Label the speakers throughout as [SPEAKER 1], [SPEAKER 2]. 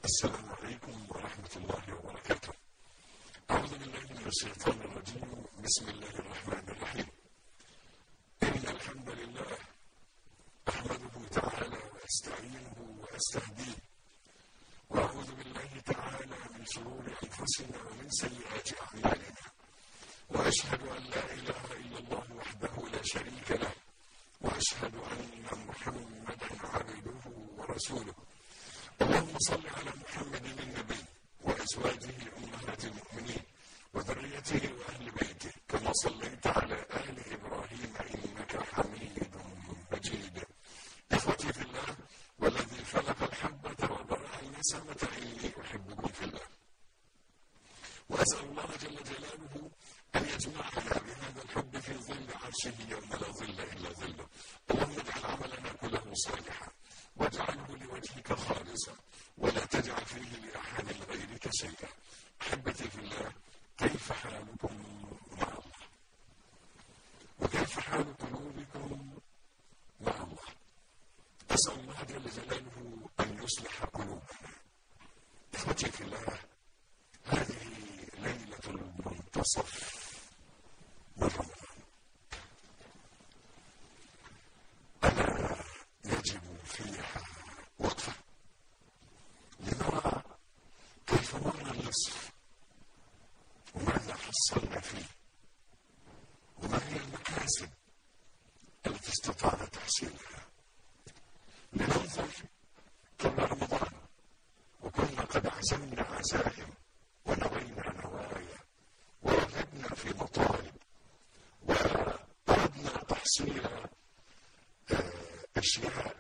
[SPEAKER 1] السلام عليكم ورحمة الله وبركاته أعوذ بالله من الشيطان الرجيم بسم الله الرحمن الرحيم إن الحمد لله أحمده تعالى وأستعينه وأستهديه وأعوذ بالله تعالى من شرور أنفسنا ومن سيئات أعمالنا وأشهد أن لا إله إلا الله وحده لا شريك له وأشهد أن محمدا عبده ورسوله اللهم صل على محمد النبي وأزواجه أمهات المؤمنين وذريته وأهل بيته كما صليت على آل إبراهيم إنك حميد مجيد إخوتي في الله والذي فلق الحبة وبرأ النسمة إني أحبكم في الله وأسأل الله جل جلاله أن يجمعنا بهذا الحب في ظل عرشه يوم لا ظل إلا ظله اللهم اجعل عملنا كله صالحا واجعله لوجهك خالصا ولا تجعل فيه لأحد غيرك شيئا أحبتي في الله كيف حالكم مع الله وكيف حال قلوبكم مع الله أسأل الله جل جلاله أن يصلح قلوبنا إخوتي في الله هذه ليلة المنتصف من رمضان ألا يجب فيها وقفة لنرى كيف مر النصف وماذا حصلنا فيه وما هي المكاسب التي استطعنا تحصيلها لننظر قبل رمضان وكنا قد عزمنا عزائم ونوينا نوايا ورغبنا في مطالب وأردنا تحصيل أشياء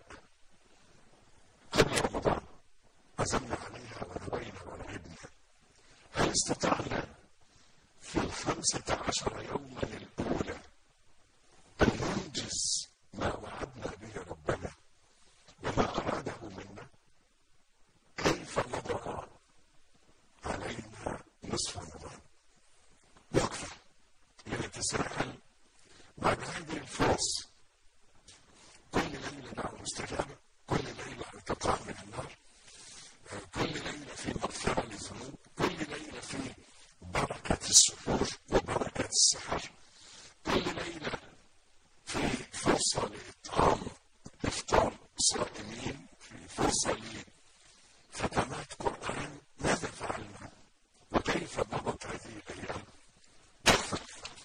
[SPEAKER 1] قبل رمضان عزمنا عليها ونوينا ورغبنا هل استطعنا في الخمسة عشر يوما الأولى أن ننجز ما وعدنا به ربنا وما أراده منا كيف مضى علينا نصف رمضان وقفة لنتساءل بعد هذه الفرص كل ليلة دعوة مستجابة كل ليلة ارتقاء من النار كل ليلة في مغفرة للذنوب كل ليلة في بركة السحور وبركة السحر كل ليلة في فرصة لإطعام إفطار صائمين في فرصة لختمات قرآن ماذا فعلنا وكيف مضت هذه الأيام وقفة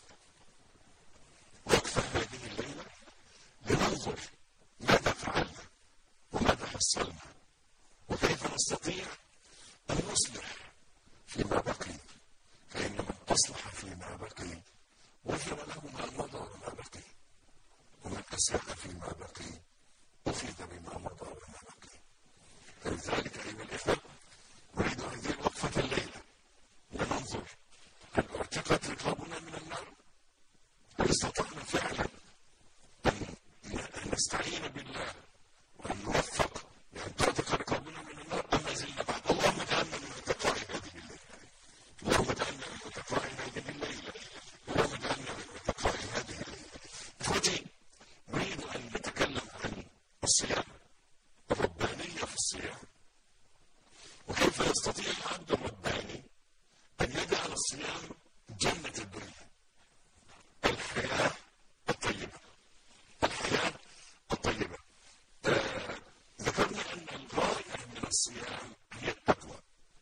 [SPEAKER 1] وقفة هذه الليلة لننظر ماذا فعلنا وماذا حصلنا وكيف نستطيع أن نصلح فيما بقي فإن من أصلح فيما بقي غفر له ما مضى وما بقي ومن أساء فيما بقي أفيد بما مضى وما بقي فلذلك أيها الإخوة نريد هذه الوقفة الليلة لننظر هل اعتقت رقابنا من النار؟ هل استطعنا فعلا أن نستعين بالله وأن نوفق لأن تعتق رقابنا من النار أم ما زلنا بعد اللهم اجعلنا من اتقاء هذه الليلة اللهم اجعلنا من اتقاء هذه الليلة اللهم اجعلنا من اتقاء هذه الليلة إخوتي نريد أن نتكلم عن الصيام الربانية في الصيام وكيف يستطيع العبد الرباني أن يجعل الصيام جنة الدنيا الحياة الطيبة الحياة الطيبة آه ذكرنا أن الغاية من الصيام هي التقوى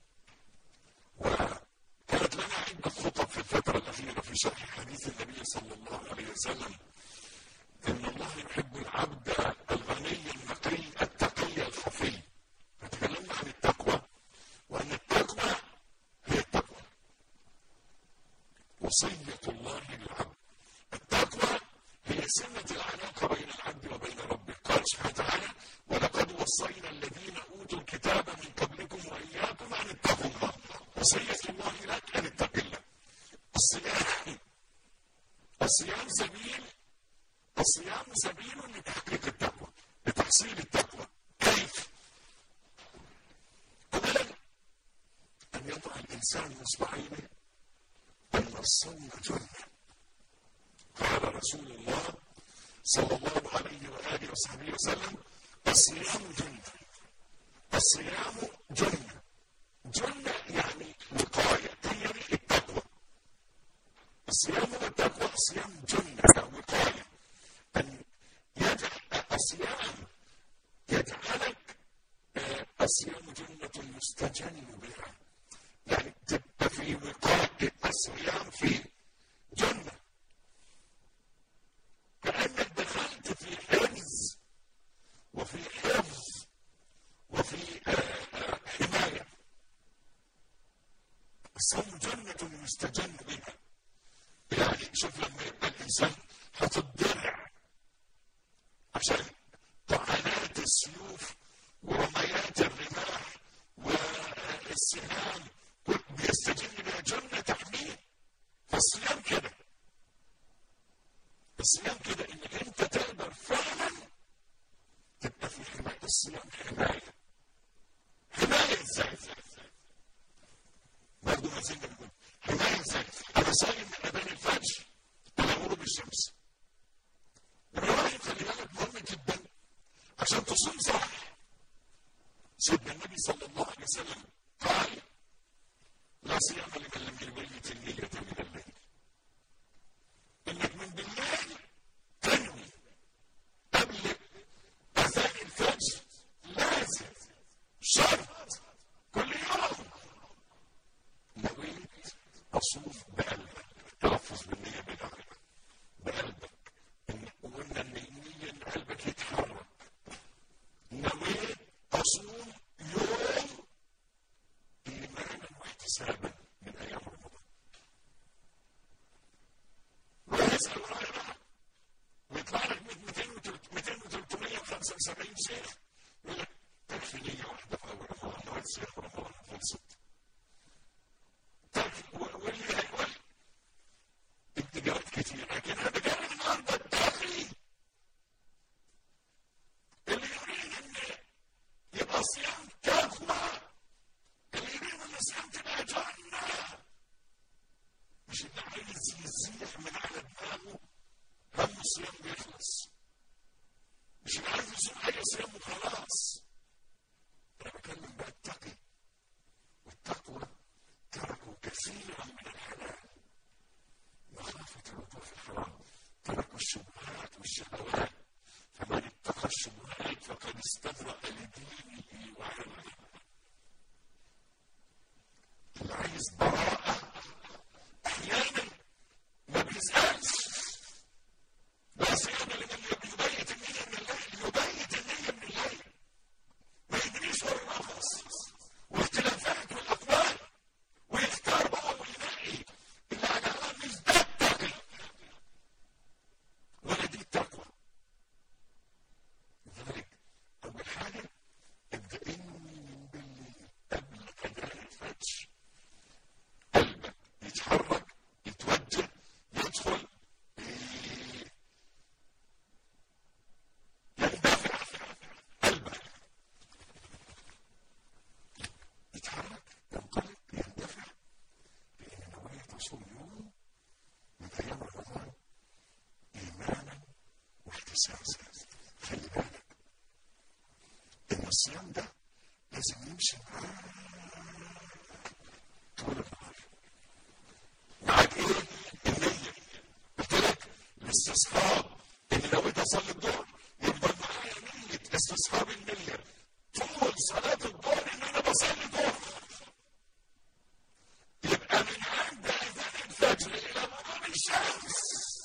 [SPEAKER 1] وكانت لنا عدة خطب في الفترة الأخيرة في شرح حديث النبي صلى الله عليه وسلم إن الله يحب العبد الغني النقي التقي الخفي فتكلمنا عن التقوى وأن التقوى هي التقوى وصية الله للعبد التقوى هي سنة العلاقة بين العبد وبين ربه قال سبحانه وتعالى ولقد وصينا الذين أوتوا الكتاب من قبلكم وإياكم أن اتقوا الله وصية الله لك أن اتق الله الصيام الصيام سبيل الصيام سبيل لتحقيق التقوى لتحصيل التقوى كيف؟ أولا أن يضع الإنسان مصبعين أن الصوم جنة قال رسول الله صلى الله عليه وآله وصحبه وسلم الصيام جنة الصيام جنة الصيام جنة يستجن بها يعني تبقى في وقاء الصيام في جنة كأنك دخلت في حرز وفي حفظ وفي حماية الصوم جنة يستجن بها يعني شوف لما يبقى الإنسان حاطط درع عشان طعنات السيوف ورميات الرماح والسهام بيستجن بها جنة تحميه فالصيام كده الصيام كده انك انت تقدر فعلا تبقى في حماية الصيام حماية حماية ازاي؟ برضه ما زلنا بنقول حماية ازاي؟ انا صايم من اذان الفجر الى غروب الشمس الرواية خلي بالك مهم جدا عشان تصوم صح سيدنا النبي صلى الله عليه وسلم قال لا صيام لمن لم يبيت النية من الليل انك من بالليل تنوي قبل اذان الفجر لازم شرط كل يوم نويت اصوم بقلبك تلفظ بالنية بالعقل بقلبك ان قلنا ان النية ان قلبك يتحرك نويت اصوم يوم ايمانا واحتسابا من ايام رمضان ويسال غيرها ويطلع لك 200 و375 شيخ يقول لك تكفي نية واحدة في أول رمضان نويت صيام رمضان خلصت تكفي واللي هيقول اتجاهات كتير لكن أنا بجرب النهارده الداخلي اللي يريد إن يبقى الصيام تقوى اللي يريد إن الصيام تبقى جنة مش اللي عايز يزيح من على دماغه هم الصيام بيخلص مش اللي عايز يصوم حاجة صيام وخلاص أنا بكلم بقى التقي والتقوى تركوا كثيرا من الحلال مخافة الوقوع في الحرام تركوا الشبهات والشهوات فمن اتقى الشبهات فقد استبرأ لدينه وعرضه اللي عايز براءة أحيانا ما بيسألش لا صيام لمن يبيت النية من الليل يبيت النية من الليل ما يدريش هو النفس واختلافات والأقوال ويختار بقى وينقي اللي على مش ده التقي ولا دي التقوى لذلك أول حاجة ابدأ إني من بالليل قبل أذان الفجر قلبك يتحرك يتوجه يدخل يندفع قلبك يتحرك ينطلق يندفع لأن نوية تصوم يوم من أيام رمضان إيمانا واحتسابا خلي بالك إن الصيام ده لازم يمشي معاك طول النهار معاك إيه؟ النية قلت لك الاستصحاب إن نويت أصلي الظهر يفضل معايا نية استصحاب النية طول صلاة الظهر إن أنا بصلي ظهر يبقى من عند أذان الفجر إلى غروب الشمس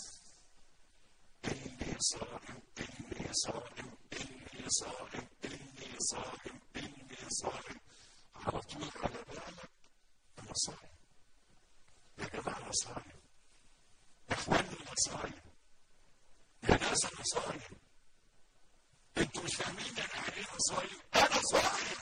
[SPEAKER 1] إني صائم إني صائم إني صائم إني صائم إني صائم على طول على بالك أنا صائم يا جماعة أنا صائم يا إخواني أنا صائم يا ناس أنا صائم أنتوا مش فاهمين أنا يعني إيه أنا صايم أنا صايم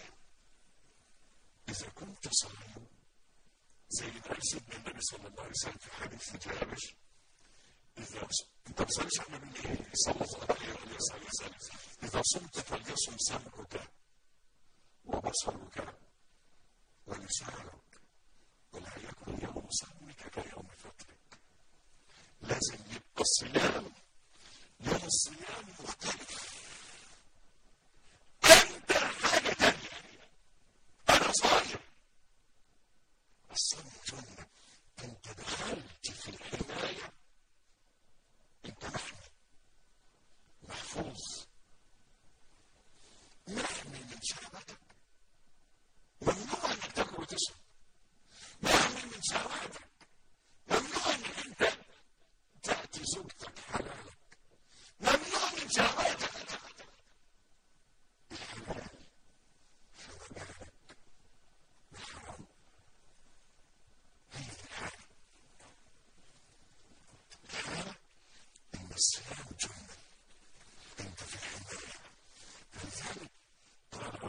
[SPEAKER 1] إذا كنت صايم زي ما قال سيدنا النبي صلى الله عليه وسلم في حديث جابر إذا أنت ما بتصليش على النبي ليه؟ صلى الله عليه وسلم إذا صمت فليصم سمعك وبصرك ولسانك ولا يكن يوم صومك كيوم فطرك لازم يبقى الصيام يوم الصيام مختلف انت حاجه تانيه انا صايم الصوم جنه انت دخلت في الحمايه انت محمي محفوظ محمي من شهوتك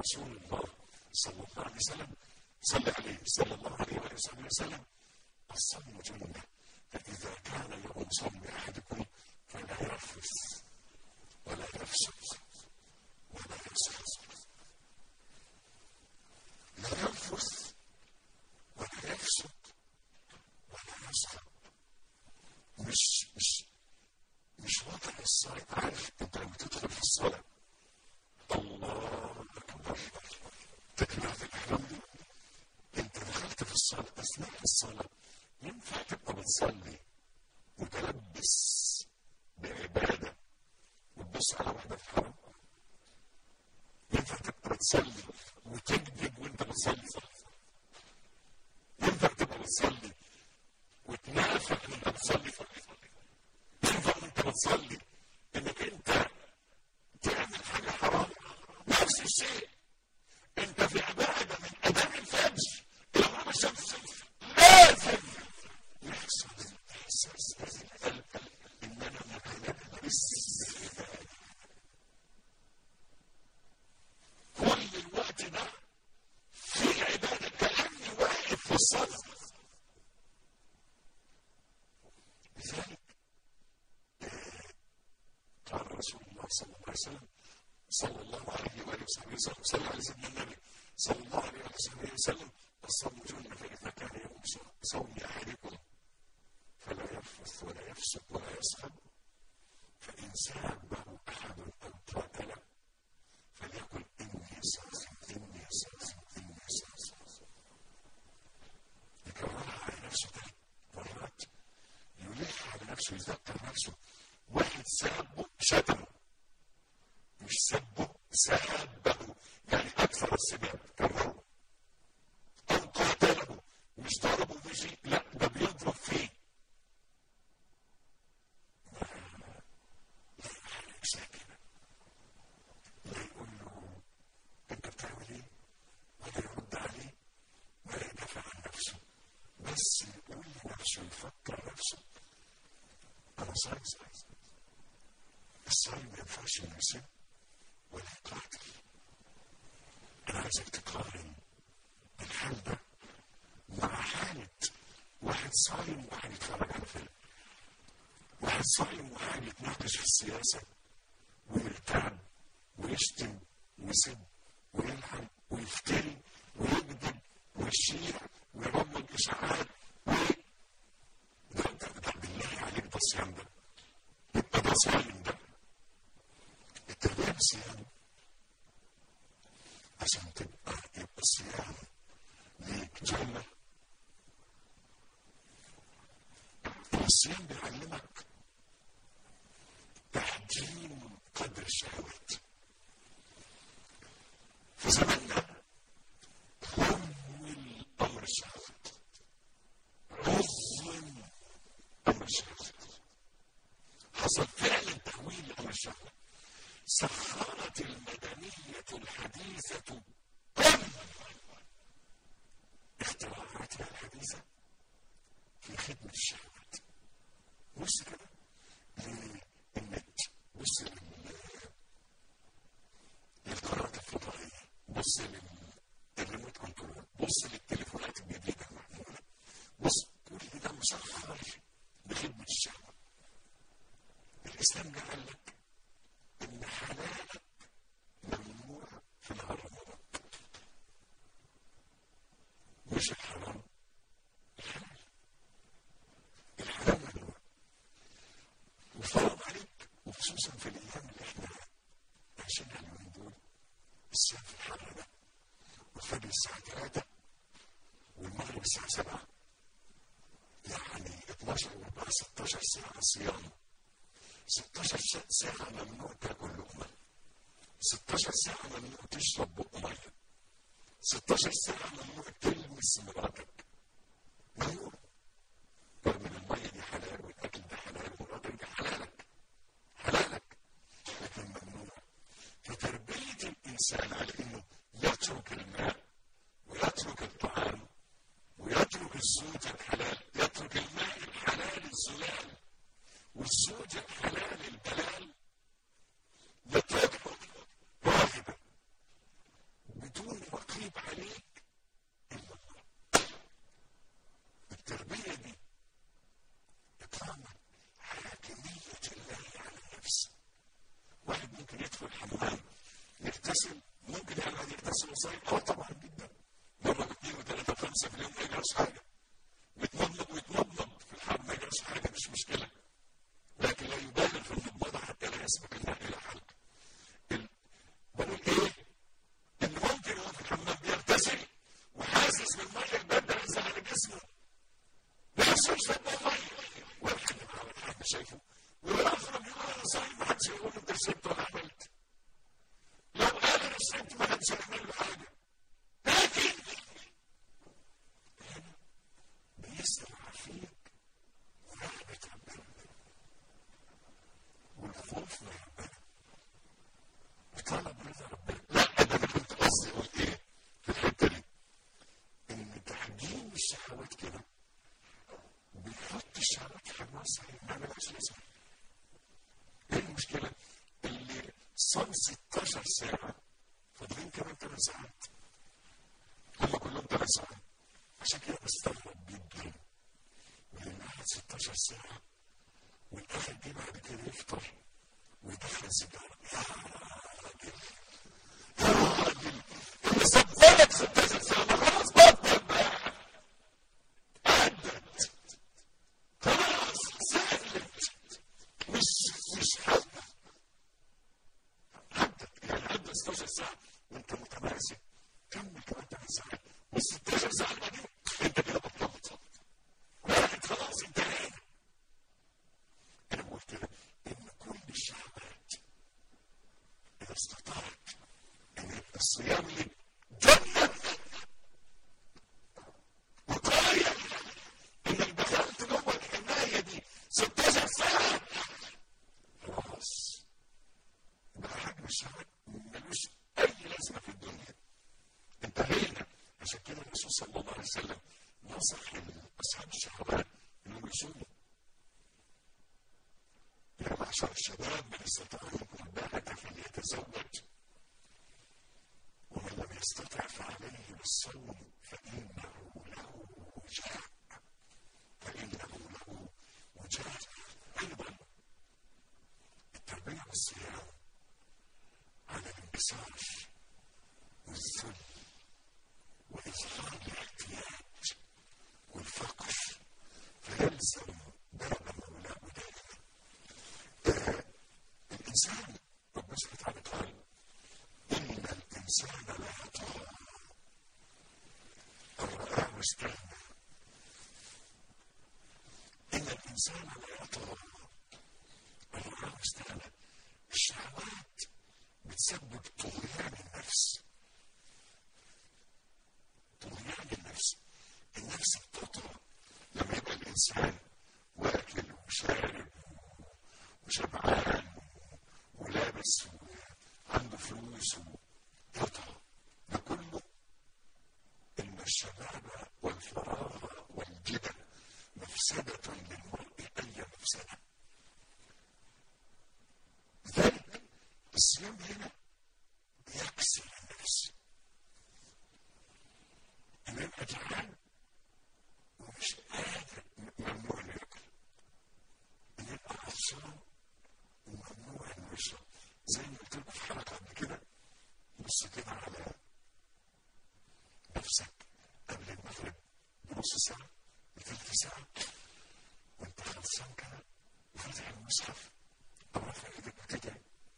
[SPEAKER 1] رسول الله صلى الله عليه وسلم صلى عليه صلى الله عليه وآله وصحبه وسلم الصوم جنة فإذا كان يوم صوم أحدكم فلا يرفث ولا يفسق ولا يسخط لا يرفث ولا يفسق ولا يسخط مش مش مش وضع الصلاة عارف انت لما تدخل في الصلاة الله أكبر تكبيرة الإحرام دي انت دخلت في الصلاة أثناء الصلاة ينفع تبقى بتصلي متلبس بعبادة وتبص على واحدة في حرام ينفع تبقى بتصلي وتكذب وانت بتصلي ينفع تبقى بتصلي وتنافق وانت بتصلي ينفع وانت بتصلي انك انت تعمل حاجة حرام نفس الشيء انت في عبادة من أذان الفجر إلى غروب الشمس لازم يحصل الإحساس في القلب إن أنا متلبس بالعبادة كل الوقت ده في عبادة كأني واقف في الصلاة لذلك قال رسول الله صلى الله عليه وسلم صلى الله عليه وآله وصحبه وسلم صلى على سيدنا النبي صلى الله عليه وآله وصحبه وسلم الصوم جنة فإذا كان يوم صوم أحدكم فلا يرفث ولا يفسق ولا يسخب فإن سابه أحد أو قاتله فليقل إني صائم إني صائم إني صائم يكررها على نفسه ثلاث مرات يلح على نفسه يذكر نفسه واحد سابه شتمه مش سبه سابه يعني أكثر السباب كرره أو قاتله مش ضربه بشيء لا ده بيضرب فيه لا يحرك ساكنة لا يقول له أنت بتعمل إيه ولا يرد عليه ولا يدافع عن نفسه بس يقول لنفسه يفكر نفسه أنا صايم صايم الصايم ما ينفعش إنه يسب ولا يقاتل أنا عايزك تقارن الحال ده مع حالة واحد صايم وواحد يتفرج على فيلم واحد صايم وواحد يتناقش في السياسة ويرتاب ويشتم ويسب ويلحن ويفتري ويكذب ويشيع ويروج إشاعات ده ده ده بالله عليك ده الصيام ده يبقى ده صايم ده التربية بالصيام عشان تبقى يبقى الصيام ليك جنة الصيام بيعلمك تحجيم قدر الشهوات في زماننا حول أمر الشهوات عظم أمر الشهوات حصل فعلا تحويل لأمر الشهوات سخرت المدنية الحديثة كل اختراعاتها الحديثة في خدمة الشهوات بص كده للنت بص للقنوات الفضائية بص للريموت كنترول بص للتليفونات الجديدة المحمولة بص كل ده مسخر بخدمة الشهوة الإسلام جعل لك إن حلالك ممنوع في نهار رمضان مش الحرام الحلال الحلال ممنوع وفرض عليك وخصوصا في الأيام اللي احنا عايشينها اليومين دول الصيام في الحر ده والفجر الساعة 3 والمغرب الساعة 7 يعني 12 و 16 ساعة صيام 16 ساعة ممنوع تاكل لقمة 16 ساعة ممنوع تشرب بق مية 16 ساعة ممنوع تلمس مراتك ممنوع رغم ان المية دي حلال والاكل ده حلال ومراتك دي حلالك حلالك لكن ممنوع فتربية الإنسان على إنه يترك الماء ويترك الطعام ويترك الزوج الحلال يترك الماء الحلال الزلال والزوج الحلال البلال يتركه راغبا خمسة في اليوم ما يجراش حاجة بتمضمض ويتمضمض في الحرب ما يجراش حاجة مش مشكلة لكن لا يبالغ في المضمضة حتى لا يسبق الماء إلى حلق بقول إيه؟ إن ممكن هو في الحمام بيغتسل وحاسس بالمية الباردة نازلة على جسمه ما يحصلش فيه مية ولا حد معاه ولا حد شايفه ويخرج يقول أنا صايم ما حدش يقول له أنت شربت ولا عملت لو قال أنا شربت ما حدش هيعمل له حاجة لكن هنا بيسمع فيك رحمة ربنا والخوف من ربنا وطلب رضا ربنا لا ده انا كنت قصدي اقول ايه في الحته دي ان تحجيم الشهوات كده بيحط الشهوات في حجمها الصحيح ما ملهاش لازمه ايه المشكله؟ اللي صام 16 ساعه فاضلين كمان 8 ساعات هم كلهم 8 ساعات عشان كده بستغرب جدا من اللي قاعد 16 ساعه والاخر جه بعد كده يفطر ويدخل سيجاره يا راجل يا راجل اللي سبقك 16 ساعه ما خلاص بطل بقى عدت خلاص سهلت مش مش حاجه عدت يعني عدت 16 ساعه وانت متماسك كمل كمان 8 ساعات وال 16 ساعه اللي بعدين انت كده بطلت واحد خلاص انتهينا انا بقول كده ان كل الشهوات اذا استطعت ان يبقى الصيام لك جنه وقايه انك دخلت جوه الحمايه دي 16 ساعه خلاص يبقى حجم الشهوات ملوش اي لازمه في الدنيا انتهينا عشان كده الرسول صلى الله عليه وسلم نصح اصحاب الشهوات انهم يصوموا يا معشر الشباب من استطاع منكم الباءة فليتزوج ومن لم يستطع فعليه بالصوم فإنه له وجاء فإنه له وجاء أيضا التربية والصيام على الانكسار والذل وإظهار الاحتياج والفقر فيلزم باب مولاه دائما الإنسان ربنا سبحانه وتعالى قال إن الإنسان لا يطغى أن رآه استغنى إن الإنسان لا يطغى أن رآه استغنى الشهوات بتسبب طغيان النفس طغيان النفس النفس بتطغى لما يبقى الإنسان واكل وشارب وشبعان ولابس وعنده فلوس ويطغى ده كله إن الشباب والفراغ والجبن مفسدة للمرء أي مفسدة لذلك الصيام هنا يكسر النفس إن يبقى جعان ومش قادر ممنوع انه ياكل ان يبقى عطشان وممنوع انه يشرب زي ما قلت لكم في حلقه قبل كده بص كده على نفسك قبل المغرب بنص ساعه بثلث ساعه وانت خلصان كده وفاتح المصحف او رافع ايدك وتدعي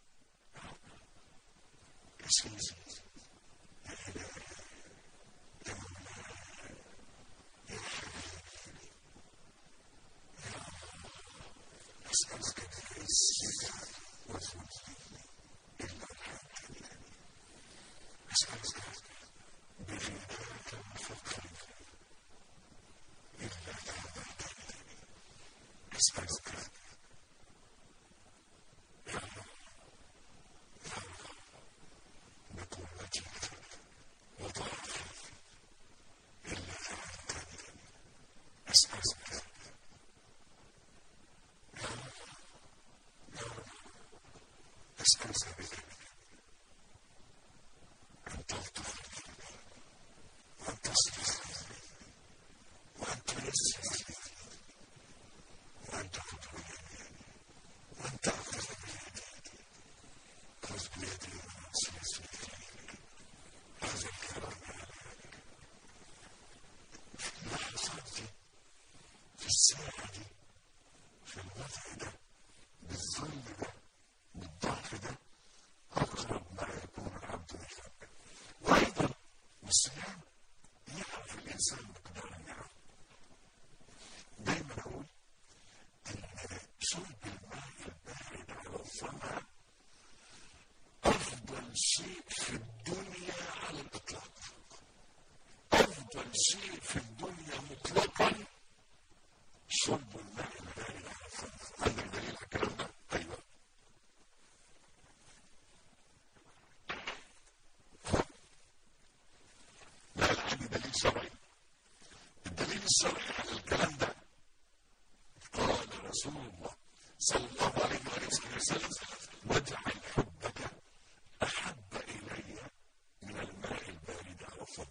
[SPEAKER 1] يا سيدي يا الهي يا مولاي يا حبيبي أسألك بعزك وذلي إلا الحمد أسألك بغناك وفقري إلا أعمالي أسألك يا رب يا رب بقوتك وضعفي إلا أعمالي أسألك أسألك بك أن تلطف بي وأن تصلح بي وأن تيسر لي وأن تقضي الإنسان مقدار النعم دايما أقول أن شرب الماء البارد على الظمأ أفضل شيء في الدنيا على الإطلاق أفضل شيء في الدنيا مطلقا شرب الماء البارد على الظمأ عندك دليل على الكلام ده؟ أيوه لا لا عندي دليل شرعي الدليل الشرعي على الكلام ده قال رسول الله صلى الله عليه وآله وسلم واجعل حبك أحب إلي من الماء البارد على الظل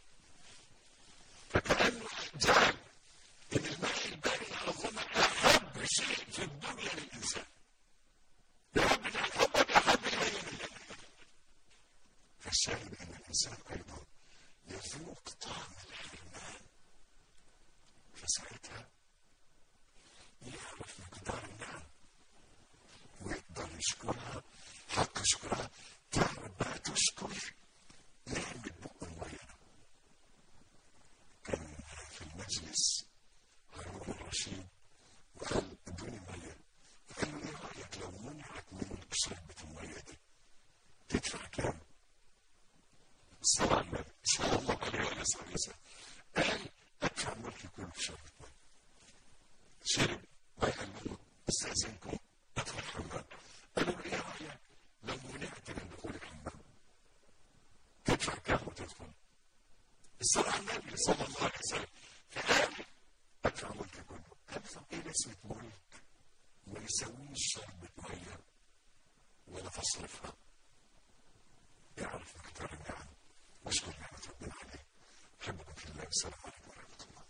[SPEAKER 1] فكأنه جعل إن الماء البارد على الظل أحب شيء في الدنيا للإنسان يا رب اجعل حبك أحب إلي من الماء فالشاهد أن الإنسان أيضا يذوق طعم الحرمان فساعتها يعرف مقدار النعم ويقدر يشكرها حق شكرها تعرف بقى تشكر نعمة بق المية كان في المجلس هارون الرشيد وقال ادوني مية فقال له ايه رأيك لو منعت منك شربة المية دي تدفع كام؟ صلى على النبي صلى الله عليه وآله وسلم قال ادفع ملكي كله في شربة مية شرب قال له استاذنكم ادخل الحمام قالوا له ايه رايك لو منعت من دخول الحمام تدفع كام وتدخل الصلاه على النبي صلى الله عليه وسلم فقال ادفع ملكي كله قال طب ايه نسبه ملك ما يسويش شربة ميه ولا تصرفها